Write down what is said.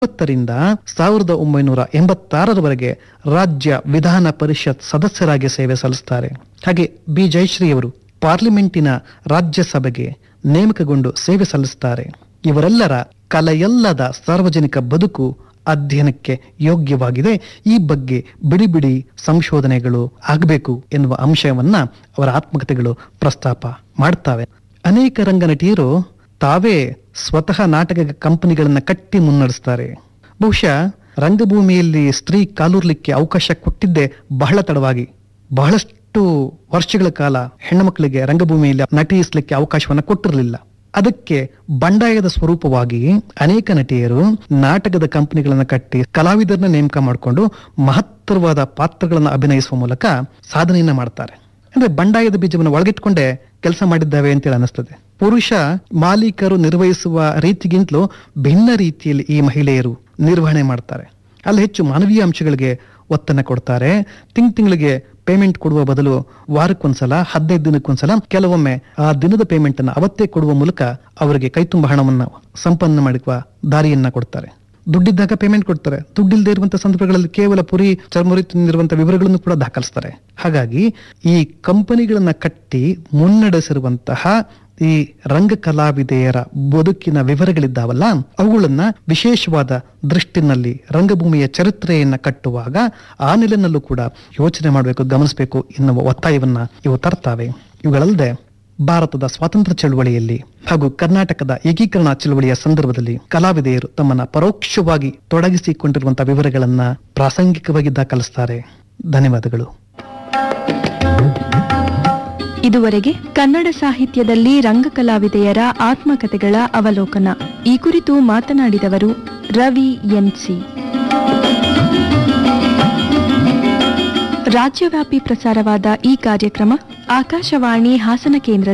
ರಿಂದ ಸಾವಿರದ ಒಂಬೈನೂರ ಎಂಬತ್ತಾರರವರೆಗೆ ರಾಜ್ಯ ವಿಧಾನ ಪರಿಷತ್ ಸದಸ್ಯರಾಗಿ ಸೇವೆ ಸಲ್ಲಿಸುತ್ತಾರೆ ಹಾಗೆ ಬಿ ಜಯಶ್ರೀಯವರು ಪಾರ್ಲಿಮೆಂಟಿನ ರಾಜ್ಯಸಭೆಗೆ ನೇಮಕಗೊಂಡು ಸೇವೆ ಸಲ್ಲಿಸುತ್ತಾರೆ ಇವರೆಲ್ಲರ ಕಲೆಯಲ್ಲದ ಸಾರ್ವಜನಿಕ ಬದುಕು ಅಧ್ಯಯನಕ್ಕೆ ಯೋಗ್ಯವಾಗಿದೆ ಈ ಬಗ್ಗೆ ಬಿಡಿ ಬಿಡಿ ಸಂಶೋಧನೆಗಳು ಆಗಬೇಕು ಎನ್ನುವ ಅಂಶವನ್ನ ಅವರ ಆತ್ಮಕಥೆಗಳು ಪ್ರಸ್ತಾಪ ಮಾಡ್ತಾವೆ ಅನೇಕ ರಂಗನಟಿಯರು ತಾವೇ ಸ್ವತಃ ನಾಟಕ ಕಂಪನಿಗಳನ್ನ ಕಟ್ಟಿ ಮುನ್ನಡೆಸ್ತಾರೆ ಬಹುಶಃ ರಂಗಭೂಮಿಯಲ್ಲಿ ಸ್ತ್ರೀ ಕಾಲೂರ್ಲಿಕ್ಕೆ ಅವಕಾಶ ಕೊಟ್ಟಿದ್ದೇ ಬಹಳ ತಡವಾಗಿ ಬಹಳಷ್ಟು ವರ್ಷಗಳ ಕಾಲ ಹೆಣ್ಣುಮಕ್ಕಳಿಗೆ ರಂಗಭೂಮಿಯಲ್ಲಿ ನಟಿಸಲಿಕ್ಕೆ ಅವಕಾಶವನ್ನ ಕೊಟ್ಟಿರಲಿಲ್ಲ ಅದಕ್ಕೆ ಬಂಡಾಯದ ಸ್ವರೂಪವಾಗಿ ಅನೇಕ ನಟಿಯರು ನಾಟಕದ ಕಂಪನಿಗಳನ್ನ ಕಟ್ಟಿ ಕಲಾವಿದರನ್ನ ನೇಮಕ ಮಾಡಿಕೊಂಡು ಮಹತ್ತರವಾದ ಪಾತ್ರಗಳನ್ನು ಅಭಿನಯಿಸುವ ಮೂಲಕ ಸಾಧನೆಯನ್ನ ಮಾಡ್ತಾರೆ ಅಂದ್ರೆ ಬಂಡಾಯದ ಬೀಜವನ್ನು ಒಳಗಿಟ್ಕೊಂಡೆ ಕೆಲಸ ಮಾಡಿದ್ದಾವೆ ಅಂತೇಳಿ ಅನಿಸ್ತದೆ ಪುರುಷ ಮಾಲೀಕರು ನಿರ್ವಹಿಸುವ ರೀತಿಗಿಂತಲೂ ಭಿನ್ನ ರೀತಿಯಲ್ಲಿ ಈ ಮಹಿಳೆಯರು ನಿರ್ವಹಣೆ ಮಾಡ್ತಾರೆ ಅಲ್ಲಿ ಹೆಚ್ಚು ಮಾನವೀಯ ಅಂಶಗಳಿಗೆ ಒತ್ತನ್ನ ಕೊಡ್ತಾರೆ ತಿಂಗ್ ತಿಂಗಳಿಗೆ ಪೇಮೆಂಟ್ ಕೊಡುವ ಬದಲು ವಾರಕ್ಕೊಂದ್ಸಲ ಹದಿನೈದು ದಿನಕ್ಕೊಂದ್ಸಲ ಕೆಲವೊಮ್ಮೆ ಆ ದಿನದ ಪೇಮೆಂಟ್ ಅನ್ನ ಅವತ್ತೇ ಕೊಡುವ ಮೂಲಕ ಅವರಿಗೆ ಕೈತುಂಬ ಹಣವನ್ನ ಸಂಪನ್ನ ಮಾಡುವ ದಾರಿಯನ್ನ ಕೊಡ್ತಾರೆ ದುಡ್ಡಿದ್ದಾಗ ಪೇಮೆಂಟ್ ಕೊಡ್ತಾರೆ ದುಡ್ಡಿಲ್ಲದೆ ಇರುವಂತಹ ಸಂದರ್ಭಗಳಲ್ಲಿ ಕೇವಲ ಪುರಿ ಚರ್ಮುರಿ ತಿಂದಿರುವಂತಹ ವಿವರಗಳನ್ನು ಕೂಡ ದಾಖಲಿಸ್ತಾರೆ ಹಾಗಾಗಿ ಈ ಕಂಪನಿಗಳನ್ನ ಕಟ್ಟಿ ಮುನ್ನಡೆಸಿರುವಂತಹ ಈ ರಂಗ ಕಲಾವಿದೆಯರ ಬದುಕಿನ ವಿವರಗಳಿದ್ದಾವಲ್ಲ ಅವುಗಳನ್ನ ವಿಶೇಷವಾದ ದೃಷ್ಟಿನಲ್ಲಿ ರಂಗಭೂಮಿಯ ಚರಿತ್ರೆಯನ್ನ ಕಟ್ಟುವಾಗ ಆ ನೆಲೆನಲ್ಲೂ ಕೂಡ ಯೋಚನೆ ಮಾಡಬೇಕು ಗಮನಿಸಬೇಕು ಎನ್ನುವ ಒತ್ತಾಯವನ್ನ ಇವು ತರ್ತಾವೆ ಇವುಗಳಲ್ಲದೆ ಭಾರತದ ಸ್ವಾತಂತ್ರ್ಯ ಚಳುವಳಿಯಲ್ಲಿ ಹಾಗೂ ಕರ್ನಾಟಕದ ಏಕೀಕರಣ ಚಳುವಳಿಯ ಸಂದರ್ಭದಲ್ಲಿ ಕಲಾವಿದೆಯರು ತಮ್ಮನ್ನ ಪರೋಕ್ಷವಾಗಿ ತೊಡಗಿಸಿಕೊಂಡಿರುವಂತಹ ವಿವರಗಳನ್ನ ಪ್ರಾಸಂಗಿಕವಾಗಿ ದಾಖಲಿಸ್ತಾರೆ ಧನ್ಯವಾದಗಳು ಇದುವರೆಗೆ ಕನ್ನಡ ಸಾಹಿತ್ಯದಲ್ಲಿ ರಂಗಕಲಾವಿದೆಯರ ಆತ್ಮಕಥೆಗಳ ಅವಲೋಕನ ಈ ಕುರಿತು ಮಾತನಾಡಿದವರು ರವಿ ಎನ್ಸಿ ರಾಜ್ಯವ್ಯಾಪಿ ಪ್ರಸಾರವಾದ ಈ ಕಾರ್ಯಕ್ರಮ ಆಕಾಶವಾಣಿ ಹಾಸನ ಕೇಂದ್ರದ